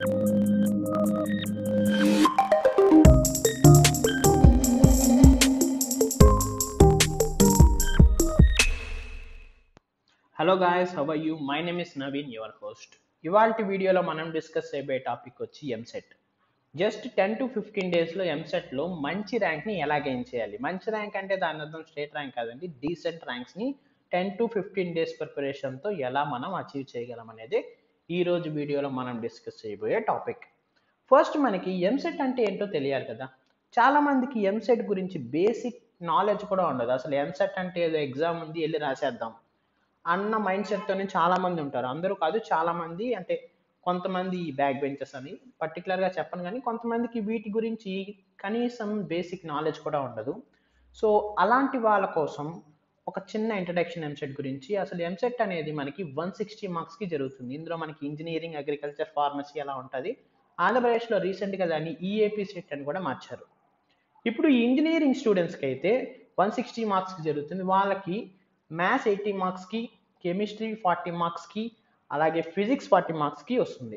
hello guys how you my name is Naveen your host ఇవాళ వీడియోలో మనం డిస్కస్ చేయబోయే టాపిక్ వచ్చి EAMCET just ten to fifteen డేస్లో ఎంసెట్లో మంచి ర్యాంక్ని ఎలా గెయిన్ చేయాలి మంచి ర్యాంక్ అంటే దాని అర్థం స్టేట్ ర్యాంక్ కాదండి డీసెంట్ ర్యాంక్స్ని టెన్ టు ఫిఫ్టీన్ డేస్ ప్రిపరేషన్తో ఎలా మనం అచీవ్ చేయగలం అనేది ఈ రోజు వీడియోలో మనం డిస్కస్ చేయబోయే టాపిక్ ఫస్ట్ మనకి ఎంసెట్ అంటే ఏంటో తెలియాలి కదా చాలా మందికి ఎంసెట్ గురించి బేసిక్ నాలెడ్జ్ కూడా ఉండదు అసలు ఎంసెట్ అంటే ఏదో ఎగ్జామ్ ఉంది వెళ్ళి రాసేద్దాం అన్న మైండ్ సెట్తోనే చాలా మంది ఉంటారు అందరూ కాదు చాలా మంది అంటే కొంతమంది బ్యాక్ బెంచెస్ అని పర్టికులర్గా చెప్పను కానీ కొంతమందికి వీటి గురించి కనీసం బేసిక్ నాలెడ్జ్ కూడా ఉండదు సో అలాంటి వాళ్ళ కోసం ఒక చిన్న ఇంట్రడక్షన్ ఎంసెట్ గురించి అసలు ఎంసెట్ అనేది మనకి వన్ సిక్స్టీ మార్క్స్కి జరుగుతుంది ఇందులో మనకి ఇంజనీరింగ్ అగ్రికల్చర్ ఫార్మసీ అలా ఉంటుంది ఆంధ్రప్రదేశ్లో రీసెంట్గా దాన్ని ఈఏపీ సెట్ అని కూడా మార్చారు ఇప్పుడు ఈ ఇంజనీరింగ్ స్టూడెంట్స్కి అయితే వన్ సిక్స్టీ మార్క్స్కి జరుగుతుంది వాళ్ళకి మ్యాథ్స్ ఎయిటీ మార్క్స్కి కెమిస్ట్రీ ఫార్టీ మార్క్స్కి అలాగే ఫిజిక్స్ ఫార్టీ మార్క్స్కి వస్తుంది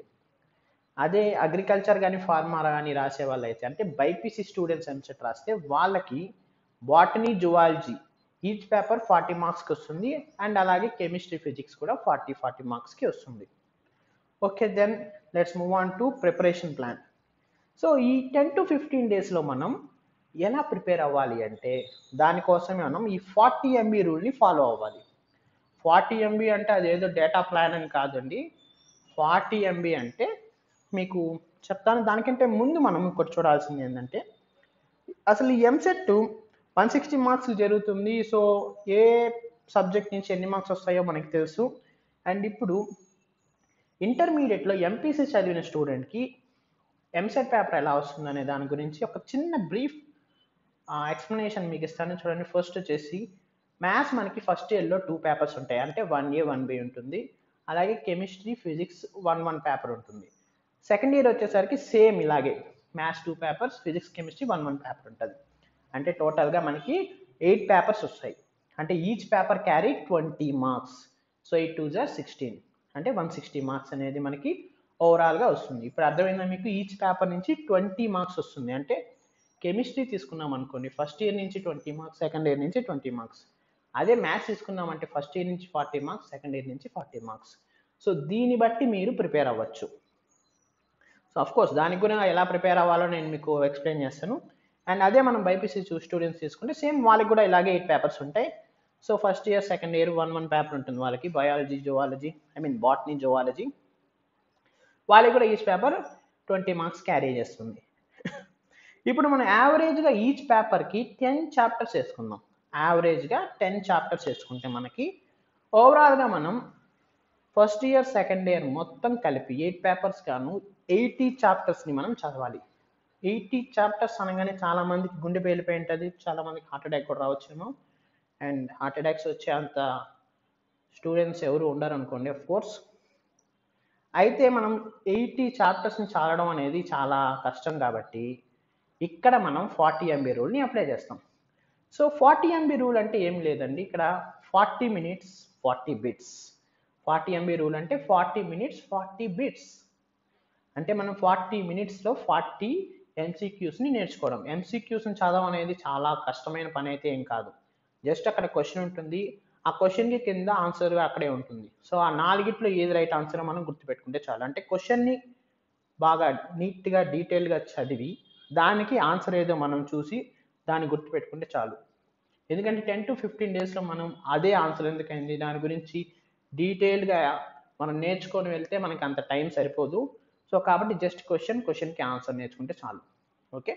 అదే అగ్రికల్చర్ కానీ ఫార్మా కానీ రాసే వాళ్ళు అయితే అంటే బైపీసీ స్టూడెంట్స్ ఎంసెట్ రాస్తే వాళ్ళకి botany zoology each paper forty మార్క్స్కి వస్తుంది అండ్ అలాగే కెమిస్ట్రీ ఫిజిక్స్ కూడా ఫార్టీ ఫార్టీ మార్క్స్కి వస్తుంది okay then let's move on to preparation plan so ఈ టెన్ టు ఫిఫ్టీన్ డేస్లో మనం ఎలా ప్రిపేర్ అవ్వాలి అంటే దానికోసమే మనం ఈ ఫార్టీ ఎంబీ రూల్ని ఫాలో అవ్వాలి ఫార్టీ ఎంబీ అంటే అదేదో డేటా ప్లాన్ అని కాదండి ఫార్టీ ఎంబీ అంటే మీకు చెప్తాను దానికంటే ముందు మనం ఇంకోటి చూడాల్సింది ఏంటంటే అసలు ఈ ఎంసెట్ వన్ సిక్స్టీ మార్క్స్ జరుగుతుంది సో ఏ సబ్జెక్ట్ నుంచి ఎన్ని మార్క్స్ వస్తాయో మనకి తెలుసు అండ్ ఇప్పుడు ఇంటర్మీడియట్లో ఎంపీసీ చదివిన స్టూడెంట్కి ఎంసెట్ పేపర్ ఎలా వస్తుంది అనే దాని గురించి ఒక చిన్న బ్రీఫ్ ఎక్స్ప్లెనేషన్ మీకు ఇస్తాను చూడండి ఫస్ట్ వచ్చేసి మ్యాథ్స్ మనకి ఫస్ట్ ఇయర్లో టూ పేపర్స్ ఉంటాయి అంటే వన్ ఏ వన్ బి ఉంటుంది అలాగే chemistry physics one one paper ఉంటుంది సెకండ్ ఇయర్ వచ్చేసరికి సేమ్ ఇలాగే maths two papers physics chemistry one one paper ఉంటుంది అంటే టోటల్గా మనకి ఎయిట్ పేపర్స్ వస్తాయి అంటే each paper carry twenty marks so eight two జార్ సిక్స్టీన్ అంటే వన్ సిక్స్టీ మార్క్స్ అనేది మనకి ఓవరాల్గా వస్తుంది ఇప్పుడు అర్థమైందా మీకు ఈచ్ పేపర్ నుంచి ట్వంటీ మార్క్స్ వస్తుంది అంటే కెమిస్ట్రీ తీసుకున్నాం అనుకోండి ఫస్ట్ ఇయర్ నుంచి ట్వంటీ మార్క్స్ సెకండ్ ఇయర్ నుంచి ట్వంటీ మార్క్స్ అదే మ్యాథ్స్ తీసుకున్నామంటే ఫస్ట్ ఇయర్ నుంచి ఫార్టీ మార్క్స్ సెకండ్ ఇయర్ నుంచి ఫార్టీ మార్క్స్ సో దీన్ని బట్టి మీరు ప్రిపేర్ అవ్వచ్చు సో అఫ్ కోర్స్ దానికి కూడా ఎలా ప్రిపేర్ అవ్వాలో నేను మీకు ఎక్స్ప్లెయిన్ చేస్తాను అండ్ అదే మనం బైపీసీ చూ స్టూడెంట్స్ తీసుకుంటే సేమ్ వాళ్ళకి కూడా ఇలాగే ఎయిట్ పేపర్స్ ఉంటాయి so first year second year one one paper ఉంటుంది వాళ్ళకి biology zoology I mean botany zoology వాళ్ళకి కూడా each paper twenty marks carry చేస్తుంది ఇప్పుడు మనం యావరేజ్గా ఈచ్ పేపర్కి టెన్ చాప్టర్స్ వేసుకుందాం యావరేజ్గా టెన్ చాప్టర్స్ వేసుకుంటే మనకి ఓవరాల్గా మనం ఫస్ట్ ఇయర్ సెకండ్ ఇయర్ మొత్తం కలిపి ఎయిట్ పేపర్స్ గాను ఎయిటీ చాప్టర్స్ని మనం చదవాలి ఎయిటీ చాప్టర్స్ అనగానే చాలామందికి గుండె పేలిపోయి ఉంటుంది చాలామందికి హార్ట్ అటాక్ కూడా రావచ్చేమో అండ్ హార్ట్ అటాక్స్ వచ్చే అంత స్టూడెంట్స్ ఎవరు ఉండరు అనుకోండి ఆఫ్ కోర్స్ అయితే మనం ఎయిటీ చాప్టర్స్ని చదవడం అనేది చాలా కష్టం కాబట్టి ఇక్కడ మనం ఫార్టీ ఎంబీ రూల్ని అప్లై చేస్తాం సో ఫార్టీ ఎంబీ రూల్ అంటే ఏం లేదండి ఇక్కడ forty minutes forty bits forty MB rule అంటే ఫార్టీ మినిట్స్ ఫార్టీ బిట్స్ అంటే మనం ఫార్టీ మినిట్స్లో ఫార్టీ ఎంసీక్యూస్ని నేర్చుకోవడం ఎంసీక్యూస్ని చదవడం అనేది చాలా కష్టమైన పని అయితే ఏం కాదు జస్ట్ అక్కడ క్వశ్చన్ ఉంటుంది ఆ క్వశ్చన్కి కింద ఆన్సర్ అక్కడే ఉంటుంది సో ఆ నాలుగిట్లో ఏది రైట్ ఆన్సర్ మనం గుర్తుపెట్టుకుంటే చాలు అంటే క్వశ్చన్ని బాగా నీట్గా డీటెయిల్గా చదివి దానికి ఆన్సర్ ఏదో మనం చూసి దాన్ని గుర్తుపెట్టుకుంటే చాలు ఎందుకంటే టెన్ టు ఫిఫ్టీన్ డేస్లో మనం అదే ఆన్సర్ ఎందుకైంది దాని గురించి డీటెయిల్గా మనం నేర్చుకొని వెళ్తే మనకి అంత టైం సరిపోదు సో కాబట్టి జస్ట్ క్వశ్చన్ క్వశ్చన్కి ఆన్సర్ నేర్చుకుంటే చాలు ఓకే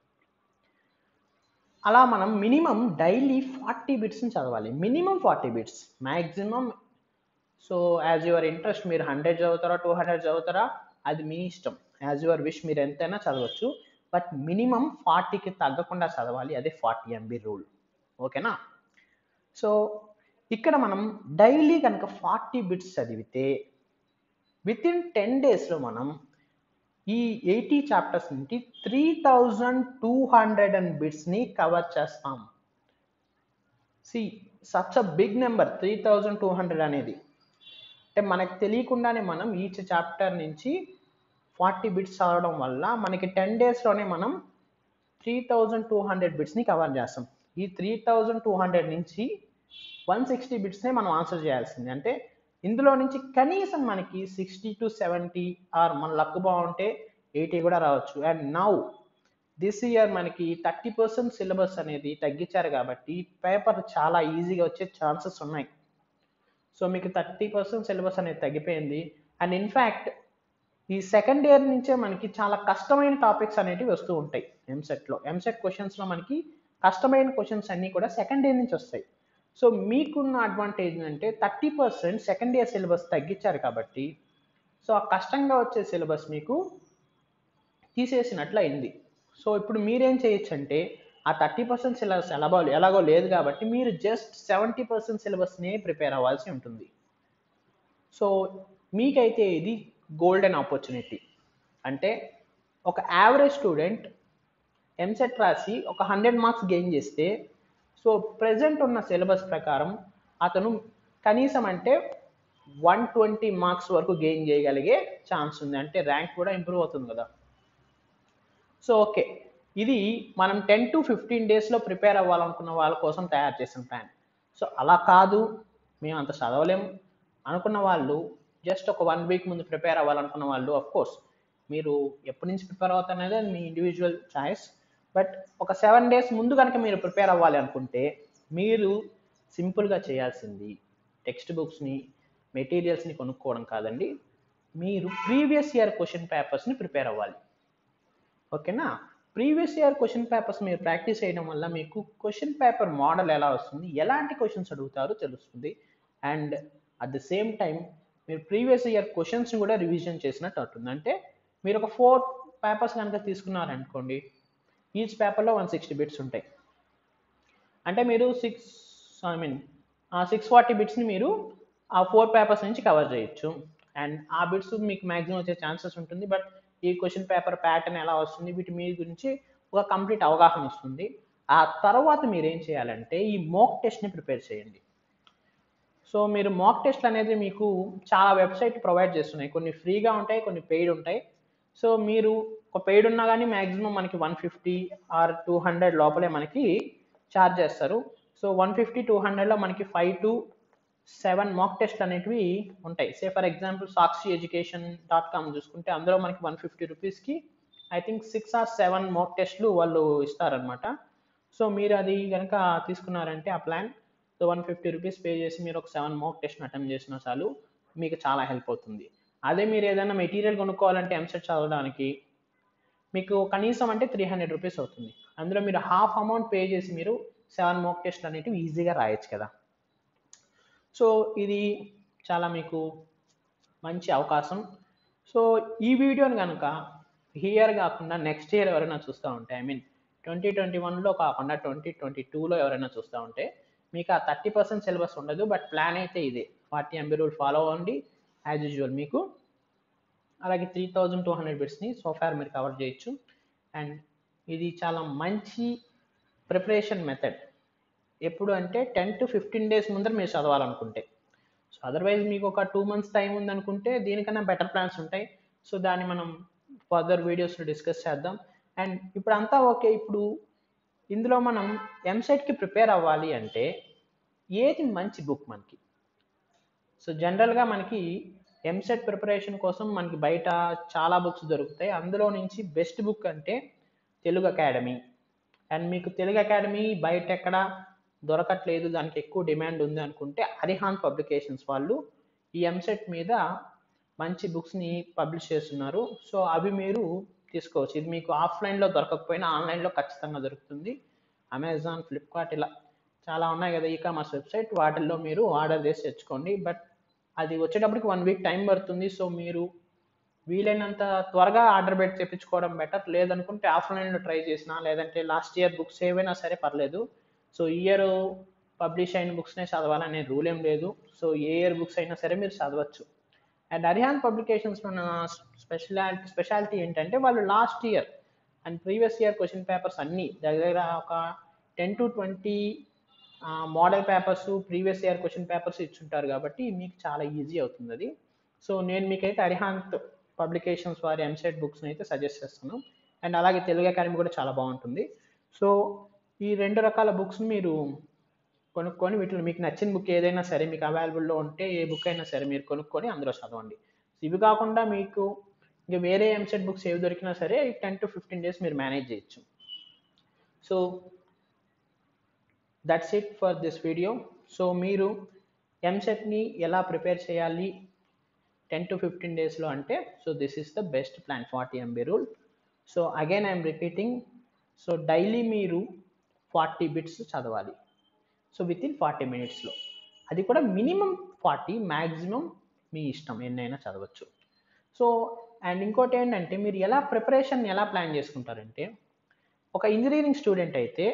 అలా మనం మినిమం డైలీ ఫార్టీ బిట్స్ని చదవాలి minimum forty bits maximum so as your interest మీరు హండ్రెడ్ చదువుతారా టూ హండ్రెడ్ చదువుతారా అది మీ ఇష్టం యాజ్ యువర్ విష్ మీరు ఎంతైనా చదవచ్చు బట్ మినిమం ఫార్టీకి తగ్గకుండా చదవాలి అదే ఫార్టీ ఎంబీ రూల్ ఓకేనా సో ఇక్కడ మనం డైలీ కనుక ఫార్టీ బిట్స్ చదివితే విత్ ఇన్ టెన్ డేస్లో మనం ఈ ఎయిటీ చాప్టర్స్ నుంచి three thousand two hundred and బిట్స్ని కవర్ చేస్తాం see such a big number three thousand two hundred అనేది అంటే మనకు తెలియకుండానే మనం ఈచ్ చాప్టర్ నుంచి ఫార్టీ బిట్స్ చదవడం వల్ల మనకి టెన్ డేస్లోనే మనం త్రీ థౌజండ్ టూ హండ్రెడ్ బిట్స్ని కవర్ చేస్తాం ఈ త్రీ థౌజండ్ టూ హండ్రెడ్ నుంచి వన్ సిక్స్టీ బిట్స్నే మనం ఆన్సర్ చేయాల్సింది అంటే ఇందులో నుంచి కనీసం మనకి సిక్స్టీ టు సెవెంటీ ఆర్ మన లక్ బాగుంటే ఎయిటీ కూడా రావచ్చు అండ్ నౌ దిస్ ఇయర్ మనకి థర్టీ పర్సెంట్ సిలబస్ అనేది తగ్గించారు కాబట్టి పేపర్ చాలా ఈజీగా వచ్చే ఛాన్సెస్ ఉన్నాయి సో మీకు థర్టీ పర్సెంట్ సిలబస్ అనేది తగ్గిపోయింది అండ్ ఇన్ఫ్యాక్ట్ ఈ సెకండ్ ఇయర్ నుంచే మనకి చాలా కష్టమైన టాపిక్స్ అనేటివి వస్తూ ఉంటాయి ఎంసెట్లో ఎంసెట్ క్వశ్చన్స్లో మనకి కష్టమైన క్వశ్చన్స్ అన్నీ కూడా సెకండ్ ఇయర్ నుంచి వస్తాయి సో మీకున్న అడ్వాంటేజ్ అంటే thirty percent second year syllabus తగ్గించారు కాబట్టి సో ఆ కష్టంగా వచ్చే సిలబస్ మీకు తీసేసినట్లు అయింది సో ఇప్పుడు మీరేం చేయొచ్చు అంటే ఆ థర్టీ పర్సెంట్ సిలబస్ ఎలాగో ఎలాగో లేదు కాబట్టి మీరు జస్ట్ సెవెంటీ పర్సెంట్ సిలబస్నే ప్రిపేర్ అవ్వాల్సి ఉంటుంది సో మీకైతే ఇది గోల్డెన్ ఆపర్చునిటీ అంటే ఒక యావరేజ్ స్టూడెంట్ ఎంసెట్ రాసి ఒక హండ్రెడ్ మార్క్స్ గెయిన్ చేస్తే సో ప్రజెంట్ ఉన్న సిలబస్ ప్రకారం అతను కనీసం అంటే వన్ ట్వంటీ మార్క్స్ వరకు గెయిన్ చేయగలిగే ఛాన్స్ ఉంది అంటే ర్యాంక్ కూడా ఇంప్రూవ్ అవుతుంది కదా సో ఓకే ఇది మనం టెన్ టు ఫిఫ్టీన్ డేస్లో ప్రిపేర్ అవ్వాలనుకున్న వాళ్ళ కోసం తయారు చేసిన ప్లాన్ సో అలా కాదు మేము అంత చదవలేము అనుకున్న వాళ్ళు జస్ట్ ఒక వన్ వీక్ ముందు ప్రిపేర్ అవ్వాలనుకున్న వాళ్ళు అఫ్ కోర్స్ మీరు ఎప్పటి నుంచి ప్రిపేర్ అవుతారనేది మీ ఇండివిజువల్ చాయిస్ బట్ ఒక సెవెన్ డేస్ ముందు కనుక మీరు ప్రిపేర్ అవ్వాలి అనుకుంటే మీరు సింపుల్గా చేయాల్సింది టెక్స్ట్ బుక్స్ని మెటీరియల్స్ని కొనుక్కోవడం కాదండి మీరు ప్రీవియస్ ఇయర్ క్వశ్చన్ పేపర్స్ని ప్రిపేర్ అవ్వాలి ఓకేనా ప్రీవియస్ ఇయర్ క్వశ్చన్ పేపర్స్ మీరు ప్రాక్టీస్ చేయడం వల్ల మీకు క్వశ్చన్ పేపర్ మోడల్ ఎలా వస్తుంది ఎలాంటి క్వశ్చన్స్ అడుగుతారో తెలుస్తుంది and at the same time మీరు ప్రీవియస్ ఇయర్ క్వశ్చన్స్ని కూడా రివిజన్ చేసినట్టు అవుతుంది అంటే మీరు ఒక ఫోర్ పేపర్స్ కనుక తీసుకున్నారనుకోండి ఈచ్ పేపర్లో వన్ సిక్స్టీ బిట్స్ ఉంటాయి అంటే మీరు six I mean six forty బిట్స్ని మీరు ఆ ఫోర్ పేపర్స్ నుంచి కవర్ చేయొచ్చు అండ్ ఆ బిట్స్ మీకు మ్యాక్సిమం వచ్చే ఛాన్సెస్ ఉంటుంది బట్ ఈ క్వశ్చన్ పేపర్ ప్యాటర్న్ ఎలా వస్తుంది వీటి మీ గురించి ఒక కంప్లీట్ అవగాహన ఇస్తుంది ఆ తర్వాత మీరు ఏం చేయాలంటే ఈ మోక్ టెస్ట్ని ప్రిపేర్ చేయండి సో మీరు మాక్ టెస్ట్ అనేది మీకు చాలా వెబ్సైట్ ప్రొవైడ్ చేస్తున్నాయి కొన్ని ఫ్రీగా ఉంటాయి కొన్ని పెయిడ్ ఉంటాయి సో మీరు ఒక పెయిడ్ ఉన్నా కానీ మ్యాక్సిమం మనకి one fifty or two hundred లోపలే మనకి ఛార్జ్ చేస్తారు సో వన్ ఫిఫ్టీ టూ హండ్రెడ్లో మనకి five to seven mock test అనేటివి ఉంటాయి say for example Sakshi education dot com చూసుకుంటే అందులో మనకి వన్ ఫిఫ్టీ రూపీస్కి I think six or seven mock టెస్ట్లు వాళ్ళు ఇస్తారనమాట సో మీరు అది కనుక తీసుకున్నారంటే ఆ plan so one fifty rupees pay చేసి మీరు ఒక సెవెన్ మాక్ టెస్ట్ని అటెంప్ట్ చేసినా చాలు మీకు చాలా హెల్ప్ అవుతుంది అదే మీరు ఏదైనా మెటీరియల్ కొనుక్కోవాలంటే ఎంసెట్ చదవడానికి మీకు కనీసం అంటే త్రీ హండ్రెడ్ రూపీస్ అవుతుంది అందులో మీరు హాఫ్ అమౌంట్ పే చేసి మీరు సెవెన్ మాక్ టెస్ట్ అనేటివి ఈజీగా రాయొచ్చు కదా సో ఇది చాలా మీకు మంచి అవకాశం సో ఈ వీడియోని కనుక ఇయర్ కాకుండా నెక్స్ట్ ఇయర్ ఎవరైనా చూస్తూ ఉంటే ఐ మీన్ ట్వంటీ ట్వంటీ వన్లో కాకుండా ట్వంటీ ట్వంటీ టూలో ఎవరైనా చూస్తూ ఉంటే మీకు ఆ థర్టీ పర్సెంట్ సిలబస్ ఉండదు బట్ ప్లాన్ అయితే ఇదే ఫార్టీ ఎంబీ రూల్ ఫాలో అవ్వండి యాజ్ యూజువల్ మీకు అలాగే త్రీ థౌజండ్ టూ హండ్రెడ్ బిట్స్ని సోఫార్ మీరు కవర్ చేయొచ్చు అండ్ ఇది చాలా మంచి ప్రిపరేషన్ మెథడ్ ఎప్పుడు అంటే టెన్ టు ఫిఫ్టీన్ డేస్ ముందర మీరు చదవాలనుకుంటే సో అదర్వైజ్ మీకు ఒక టూ మంత్స్ టైం ఉందనుకుంటే దీనికన్నా బెటర్ ప్లాన్స్ ఉంటాయి సో దాన్ని మనం ఫర్దర్ వీడియోస్లో డిస్కస్ చేద్దాం అండ్ ఇప్పుడు అంతా ఓకే ఇప్పుడు ఇందులో మనం ఎంసెట్కి ప్రిపేర్ అవ్వాలి అంటే ఏది మంచి బుక్ మనకి సో జనరల్గా మనకి ఎంసెట్ ప్రిపరేషన్ కోసం మనకి బయట చాలా బుక్స్ దొరుకుతాయి అందులో నుంచి బెస్ట్ బుక్ అంటే తెలుగు అకాడమీ అండ్ మీకు తెలుగు అకాడమీ బయట ఎక్కడ దొరకట్లేదు దానికి ఎక్కువ డిమాండ్ ఉంది అనుకుంటే అరిహాన్ పబ్లికేషన్స్ వాళ్ళు ఈ ఎంసెట్ మీద మంచి బుక్స్ని పబ్లిష్ చేస్తున్నారు సో అవి మీరు తీసుకోవచ్చు ఇది మీకు ఆఫ్లైన్లో దొరకకపోయినా ఆన్లైన్లో ఖచ్చితంగా దొరుకుతుంది అమెజాన్ ఫ్లిప్కార్ట్ ఇలా చాలా ఉన్నాయి కదా ఈ కామర్స్ వెబ్సైట్ వాటిల్లో మీరు ఆర్డర్ చేసి తెచ్చుకోండి బట్ అది వచ్చేటప్పటికి వన్ వీక్ టైం పడుతుంది సో మీరు వీలైనంత త్వరగా ఆర్డర్ పెట్టి తెప్పించుకోవడం బెటర్ లేదనుకుంటే ఆఫ్లైన్లో ట్రై చేసినా లేదంటే లాస్ట్ ఇయర్ బుక్స్ ఏవైనా సరే పర్లేదు సో ఇయర్ పబ్లిష్ అయిన బుక్స్నే చదవాలనే రూల్ ఏం లేదు సో ఏ ఇయర్ బుక్స్ అయినా సరే మీరు చదవచ్చు అండ్ అరిహాన్ పబ్లికేషన్స్లో ఉన్న స్పెషాలిటీ స్పెషాలిటీ ఏంటంటే వాళ్ళు last year and previous year question papers అన్నీ దగ్గర ఒక ten to twenty model papers previous year question papers ఇచ్చుంటారు కాబట్టి మీకు చాలా ఈజీ అవుతుంది అది సో నేను మీకైతే అరిహాంత్ పబ్లికేషన్స్ వారి ఎంసెట్ బుక్స్ని అయితే సజెస్ట్ చేస్తున్నాం అండ్ అలాగే తెలుగు అకాడమీ కూడా చాలా బాగుంటుంది సో ఈ రెండు రకాల బుక్స్ని మీరు కొనుక్కొని వీటిలో మీకు నచ్చిన బుక్ ఏదైనా సరే మీకు అవైలబుల్లో ఉంటే ఏ బుక్ అయినా సరే మీరు కొనుక్కొని అందులో చదవండి ఇవి కాకుండా మీకు ఇంకా వేరే ఎంసెట్ బుక్స్ ఏవి దొరికినా సరే టెన్ టు ఫిఫ్టీన్ డేస్ మీరు మేనేజ్ చేయొచ్చు so that's it for this video so మీరు ఎంసెట్ని ఎలా ప్రిపేర్ చేయాలి టెన్ టు ఫిఫ్టీన్ డేస్లో అంటే so this is the best plan forty MB rule so again I'm repeating so daily మీరు forty bits చదవాలి సో విత్ ఇన్ ఫార్టీ మినిట్స్లో అది కూడా మినిమం ఫార్టీ మ్యాక్సిమం మీ ఇష్టం ఎన్నైనా చదవచ్చు సో అండ్ ఇంకోటి ఏంటంటే మీరు ఎలా ప్రిపరేషన్ ఎలా ప్లాన్ చేసుకుంటారంటే ఒక ఇంజనీరింగ్ స్టూడెంట్ అయితే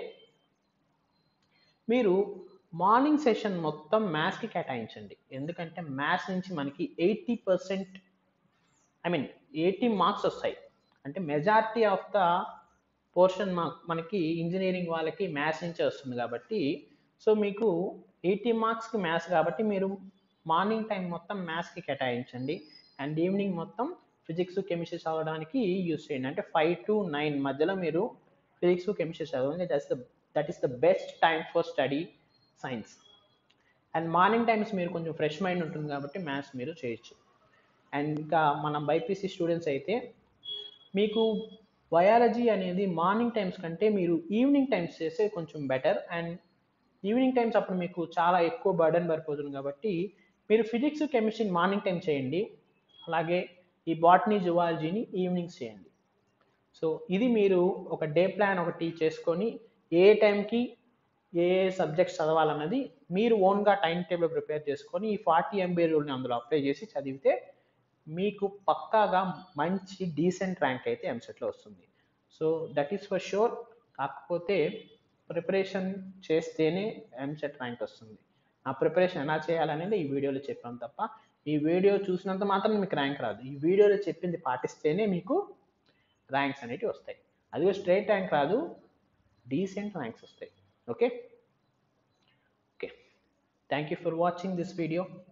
మీరు మార్నింగ్ సెషన్ మొత్తం మ్యాథ్స్కి కేటాయించండి ఎందుకంటే మ్యాథ్స్ నుంచి మనకి eighty percent I mean eighty marks వస్తాయి అంటే మెజారిటీ ఆఫ్ ద పోర్షన్ మా మనకి ఇంజనీరింగ్ వాళ్ళకి మ్యాథ్స్ నుంచే వస్తుంది కాబట్టి సో మీకు ఎయిటీ మార్క్స్కి మ్యాథ్స్ కాబట్టి మీరు మార్నింగ్ టైం మొత్తం మ్యాథ్స్కి కేటాయించండి అండ్ ఈవినింగ్ మొత్తం ఫిజిక్స్ కెమిస్ట్రీ చదవడానికి యూస్ చేయండి అంటే ఫైవ్ టు నైన్ మధ్యలో మీరు ఫిజిక్స్ కెమిస్ట్రీ చదవండి that's the that is the best time for study science and morning times మీరు కొంచెం ఫ్రెష్ మైండ్ ఉంటుంది కాబట్టి మ్యాథ్స్ మీరు చేయొచ్చు అండ్ ఇంకా మన బైపీసీ స్టూడెంట్స్ అయితే మీకు బయాలజీ అనేది మార్నింగ్ టైమ్స్ కంటే మీరు ఈవినింగ్ టైమ్స్ చేస్తే కొంచెం బెటర్ అండ్ ఈవినింగ్ టైమ్స్ అప్పుడు మీకు చాలా ఎక్కువ బర్డన్ పడిపోతుంది కాబట్టి మీరు ఫిజిక్స్ కెమిస్ట్రీ మార్నింగ్ టైం చేయండి అలాగే ఈ బాటనీ జువాలజీని ఈవినింగ్స్ చేయండి సో ఇది మీరు ఒక డే ప్లాన్ ఒకటి చేసుకొని ఏ టైంకి ఏ ఏ సబ్జెక్ట్స్ చదవాలన్నది మీరు ఓన్గా టైం టేబుల్ ప్రిపేర్ చేసుకొని ఈ ఫార్టీ ఎంబీ రూల్ని అందులో అప్లై చేసి చదివితే మీకు పక్కాగా మంచి డీసెంట్ ర్యాంక్ అయితే ఎంసెట్లో వస్తుంది so that is for sure కాకపోతే ప్రిపరేషన్ చేస్తేనే ఎంసెట్ ర్యాంక్ వస్తుంది ఆ ప్రిపరేషన్ ఎలా చేయాలనేది ఈ వీడియోలో చెప్పాం తప్ప ఈ వీడియో చూసినంత మాత్రం మీకు ర్యాంక్ రాదు ఈ వీడియోలో చెప్పింది పాటిస్తేనే మీకు ర్యాంక్స్ అనేవి వస్తాయి అదిగో స్ట్రైట్ ర్యాంక్ రాదు డీసెంట్ ర్యాంక్స్ వస్తాయి okay okay thank you for watching this video